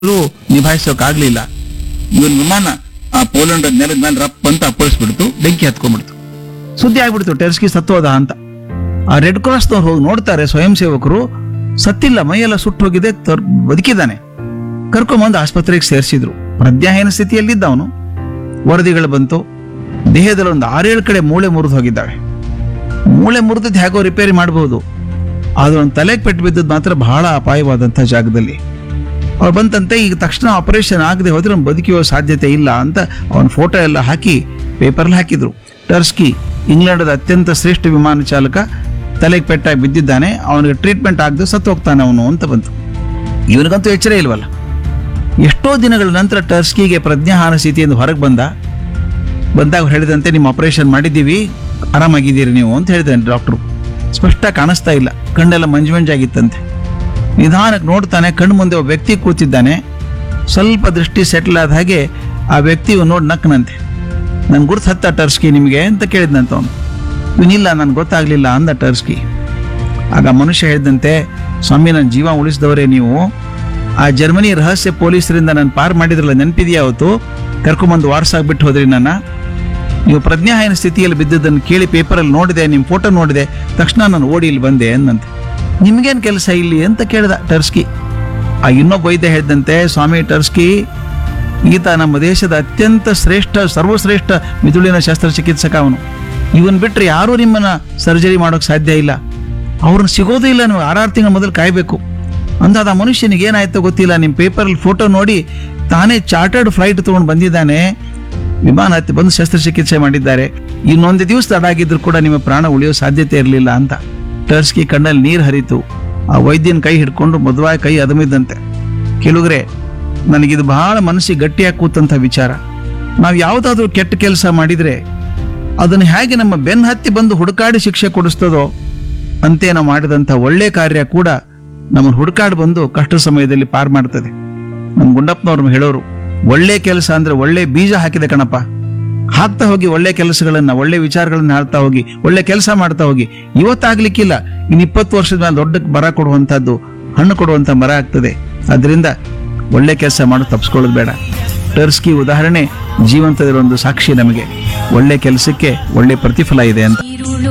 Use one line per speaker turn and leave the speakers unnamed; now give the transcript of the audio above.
ಆದ್ರೂ ನಿಭಾಯಿಸೋಕಾಗ್ಲಿಲ್ಲ ಇವನ್ ವಿಮಾನ ಆ ಪೋಲೆಂಡ್ ನೆಲದ ಮೇಲೆ ರಪ್ ಅಂತ ಅಪ್ಪಳಿಸ್ಬಿಡ್ತು ಬೆಂಕಿ ಹತ್ಕೊಂಡ್ಬಿಡ್ತು ಸುದ್ದಿ ಆಗ್ಬಿಡ್ತು ಟೆರ್ಸ್ಕಿ ಸತ್ತೋದ ಅಂತ ಆ ರೆಡ್ ಕ್ರಾಸ್ನವ್ರು ಹೋಗಿ ನೋಡ್ತಾರೆ ಸ್ವಯಂ ಸೇವಕರು ಸತ್ತಿಲ್ಲ ಮೈಯೆಲ್ಲ ಸುಟ್ಟು ಹೋಗಿದೆ ತರ್- ಬದುಕಿದ್ದಾನೆ ಕರ್ಕೊಂಬಂದು ಆಸ್ಪತ್ರೆಗೆ ಸೇರಿಸಿದ್ರು ಪ್ರಜ್ಞಾಹೀನ ಸ್ಥಿತಿಯಲ್ಲಿದ್ದ ಅವನು ವರದಿಗಳು ಬಂತು ದೇಹದಲ್ಲಿ ಒಂದು ಆರೇಳು ಕಡೆ ಮೂಳೆ ಮುರಿದು ಹೋಗಿದ್ದಾವೆ ಮೂಳೆ ಮುರಿದದ್ದು ಹೇಗೋ ರಿಪೇರಿ ಮಾಡಬಹುದು ಆದ್ರೆ ಒಂದು ತಲೆಗೆ ಪೆಟ್ಟು ಬಿದ್ದದ್ದು ಮಾತ್ರ ಬಹಳ ಅಪಾಯವಾದಂಥ ಜಾಗದಲ್ಲಿ ಅವ್ರು ಬಂತಂತೆ ಈಗ ತಕ್ಷಣ ಆಪರೇಷನ್ ಆಗದೆ ಹೋದ್ರೆ ಅವ್ನು ಬದುಕಿಯೋ ಸಾಧ್ಯತೆ ಇಲ್ಲ ಅಂತ ಅವನ ಫೋಟೋ ಎಲ್ಲ ಹಾಕಿ ಪೇಪರ್ಲ್ಲಿ ಹಾಕಿದ್ರು ಟರ್ಸ್ಕಿ ಇಂಗ್ಲೆಂಡದ ಅತ್ಯಂತ ಶ್ರೇಷ್ಠ ವಿಮಾನ ಚಾಲಕ ತಲೆಗೆ ಪೆಟ್ಟಾಗಿ ಬಿದ್ದಿದ್ದಾನೆ ಅವನಿಗೆ ಟ್ರೀಟ್ಮೆಂಟ್ ಆಗದೆ ಸತ್ತು ಹೋಗ್ತಾನೆ ಅವನು ಅಂತ ಬಂತು ಇವನಿಗಂತೂ ಎಚ್ಚರ ಇಲ್ವಲ್ಲ ಎಷ್ಟೋ ದಿನಗಳ ನಂತರ ಟರ್ಸ್ಕಿಗೆ ಪ್ರಜ್ಞಾಹಾರ ಸ್ಥಿತಿಯಿಂದ ಹೊರಗೆ ಬಂದ ಬಂದಾಗ ಹೇಳಿದಂತೆ ನಿಮ್ಮ ಆಪರೇಷನ್ ಮಾಡಿದ್ದೀವಿ ಆರಾಮಾಗಿದ್ದೀರಿ ನೀವು ಅಂತ ಹೇಳಿದ್ದಾನೆ ಡಾಕ್ಟ್ರು ಸ್ಪಷ್ಟ ಕಾಣಿಸ್ತಾ ಇಲ್ಲ ಕಣ್ಣೆಲ್ಲ ಮಂಜು ಮಂಜಾಗಿತ್ತಂತೆ ನಿಧಾನಕ್ಕೆ ನೋಡ್ತಾನೆ ಕಣ್ಣು ಮುಂದೆ ಒಬ್ಬ ವ್ಯಕ್ತಿ ಕೂತಿದ್ದಾನೆ ಸ್ವಲ್ಪ ದೃಷ್ಟಿ ಸೆಟ್ಲ್ ಆದ ಹಾಗೆ ಆ ವ್ಯಕ್ತಿಯು ನೋಡಿ ನಕ್ಕನಂತೆ ನನ್ ಗುರ್ತು ಹತ್ತ ಟರ್ಸ್ಕಿ ನಿಮಗೆ ಅಂತ ಕೇಳಿದ್ನಂತ ಅವನು ಇವನಿಲ್ಲ ನನ್ಗೆ ಗೊತ್ತಾಗ್ಲಿಲ್ಲ ಅಂದ ಟರ್ಸ್ಕಿ ಆಗ ಮನುಷ್ಯ ಹೇಳಿದಂತೆ ಸ್ವಾಮಿ ನನ್ನ ಜೀವ ಉಳಿಸಿದವರೇ ನೀವು ಆ ಜರ್ಮನಿ ರಹಸ್ಯ ಪೊಲೀಸರಿಂದ ನಾನು ಪಾರ್ ಮಾಡಿದ್ರಲ್ಲ ನೆನಪಿದೆಯಾ ಅವತ್ತು ಕರ್ಕೊಂಬಂದು ವಾರ್ಸಾಗ್ಬಿಟ್ಟು ಹೋದ್ರಿ ನನ್ನ ನೀವು ಪ್ರಜ್ಞಾಹೀನ ಸ್ಥಿತಿಯಲ್ಲಿ ಬಿದ್ದದ್ದನ್ನು ಕೇಳಿ ಪೇಪರಲ್ಲಿ ನೋಡಿದೆ ನಿಮ್ಮ ಫೋಟೋ ನೋಡಿದೆ ತಕ್ಷಣ ನಾನು ಓಡಿ ಇಲ್ಲಿ ಬಂದೆ ಅಂದಂತೆ ನಿಮ್ಗೇನು ಕೆಲಸ ಇಲ್ಲಿ ಅಂತ ಕೇಳ್ದ ಟರ್ಸ್ಕಿ ಆ ಇನ್ನೊಬ್ಬ ವೈದ್ಯ ಹೇಳಿದಂತೆ ಸ್ವಾಮಿ ಟರ್ಸ್ಕಿ ಈತ ನಮ್ಮ ದೇಶದ ಅತ್ಯಂತ ಶ್ರೇಷ್ಠ ಸರ್ವಶ್ರೇಷ್ಠ ಮಿದುಳಿನ ಶಸ್ತ್ರಚಿಕಿತ್ಸಕ ಅವನು ಇವನ್ ಬಿಟ್ರೆ ಯಾರೂ ನಿಮ್ಮನ್ನ ಸರ್ಜರಿ ಮಾಡೋಕೆ ಸಾಧ್ಯ ಇಲ್ಲ ಅವ್ರನ್ನ ಸಿಗೋದೇ ಇಲ್ಲ ನೀವು ಆರಾರು ತಿಂಗಳ ಮೊದಲು ಕಾಯಬೇಕು ಅಂದಾದ ಆ ಮನುಷ್ಯನಿಗೆ ಏನಾಯ್ತೋ ಗೊತ್ತಿಲ್ಲ ನಿಮ್ಮ ಪೇಪರಲ್ಲಿ ಫೋಟೋ ನೋಡಿ ತಾನೇ ಚಾರ್ಟರ್ಡ್ ಫ್ಲೈಟ್ ತೊಗೊಂಡು ಬಂದಿದ್ದಾನೆ ವಿಮಾನ ಹತ್ತಿ ಬಂದು ಶಸ್ತ್ರಚಿಕಿತ್ಸೆ ಮಾಡಿದ್ದಾರೆ ಇನ್ನೊಂದು ದಿವಸ ತಡ ಆಗಿದ್ರು ಕೂಡ ನಿಮ್ಮ ಪ್ರಾಣ ಉಳಿಯೋ ಸಾಧ್ಯತೆ ಇರಲಿಲ್ಲ ಅಂತ ಟರ್ಸ್ಕಿ ಕಣ್ಣಲ್ಲಿ ನೀರು ಹರಿತು ಆ ವೈದ್ಯನ ಕೈ ಹಿಡ್ಕೊಂಡು ಮದುವೆ ಕೈ ಅದಮಿದ್ದಂತೆ ಕೆಲುಗ್ರೆ ನನಗಿದು ಬಹಳ ಮನಸ್ಸಿಗೆ ಗಟ್ಟಿಯಾಗಿ ಕೂತಂಥ ವಿಚಾರ ನಾವು ಯಾವುದಾದ್ರೂ ಕೆಟ್ಟ ಕೆಲಸ ಮಾಡಿದ್ರೆ ಅದನ್ನು ಹೇಗೆ ನಮ್ಮ ಬೆನ್ನ ಹತ್ತಿ ಬಂದು ಹುಡುಕಾಡಿ ಶಿಕ್ಷೆ ಕೊಡಿಸ್ತದೋ ಅಂತೆ ನಾವು ಮಾಡಿದಂಥ ಒಳ್ಳೆ ಕಾರ್ಯ ಕೂಡ ನಮ್ಮನ್ನು ಹುಡುಕಾಡಿ ಬಂದು ಕಷ್ಟ ಸಮಯದಲ್ಲಿ ಪಾರ್ ಮಾಡ್ತದೆ ನಮ್ಮ ಗುಂಡಪ್ಪನವ್ರು ಹೇಳೋರು ಒಳ್ಳೆ ಕೆಲಸ ಅಂದ್ರೆ ಒಳ್ಳೆ ಬೀಜ ಹಾಕಿದೆ ಕಣಪ್ಪ ಹಾಕ್ತಾ ಹೋಗಿ ಒಳ್ಳೆ ಕೆಲಸಗಳನ್ನ ಒಳ್ಳೆ ವಿಚಾರಗಳನ್ನ ಹಾಡ್ತಾ ಹೋಗಿ ಒಳ್ಳೆ ಕೆಲಸ ಮಾಡ್ತಾ ಹೋಗಿ ಇವತ್ತಾಗ್ಲಿಕ್ಕಿಲ್ಲ ಇನ್ನು ಇಪ್ಪತ್ತು ವರ್ಷದ ಮೇಲೆ ದೊಡ್ಡ ಮರ ಕೊಡುವಂತದ್ದು ಹಣ್ಣು ಕೊಡುವಂತ ಮರ ಆಗ್ತದೆ ಅದರಿಂದ ಒಳ್ಳೆ ಕೆಲಸ ಮಾಡು ತಪ್ಪಿಸ್ಕೊಳ್ಳೋದು ಬೇಡ ಟರ್ಸ್ಕಿ ಉದಾಹರಣೆ ಜೀವಂತದಿರೋ ಒಂದು ಸಾಕ್ಷಿ ನಮಗೆ ಒಳ್ಳೆ ಕೆಲಸಕ್ಕೆ ಒಳ್ಳೆ ಪ್ರತಿಫಲ ಇದೆ ಅಂತ